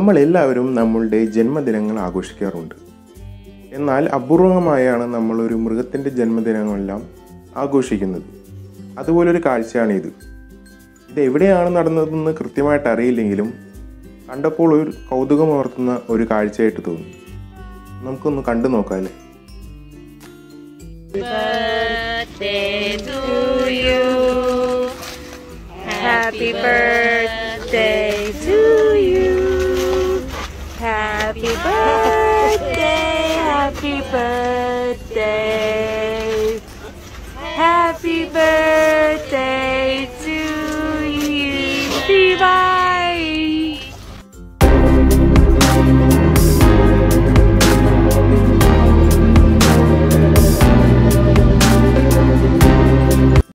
നമ്മൾ എല്ലാവരും നമ്മളുടെ ജന്മദിനങ്ങൾ ആഘോഷിക്കാറുണ്ട് എന്നാൽ അപൂർവമായാണ് നമ്മളൊരു മൃഗത്തിൻ്റെ ജന്മദിനങ്ങളെല്ലാം ആഘോഷിക്കുന്നത് അതുപോലൊരു കാഴ്ചയാണിത് ഇത് എവിടെയാണ് നടന്നതെന്ന് കൃത്യമായിട്ട് അറിയില്ലെങ്കിലും കണ്ടപ്പോൾ ഒരു കൗതുകമുണർത്തുന്ന ഒരു കാഴ്ചയായിട്ട് തോന്നി നമുക്കൊന്ന് കണ്ടു നോക്കാം അല്ലേ birthday to you. Happy birthday to you. Happy birthday, happy birthday.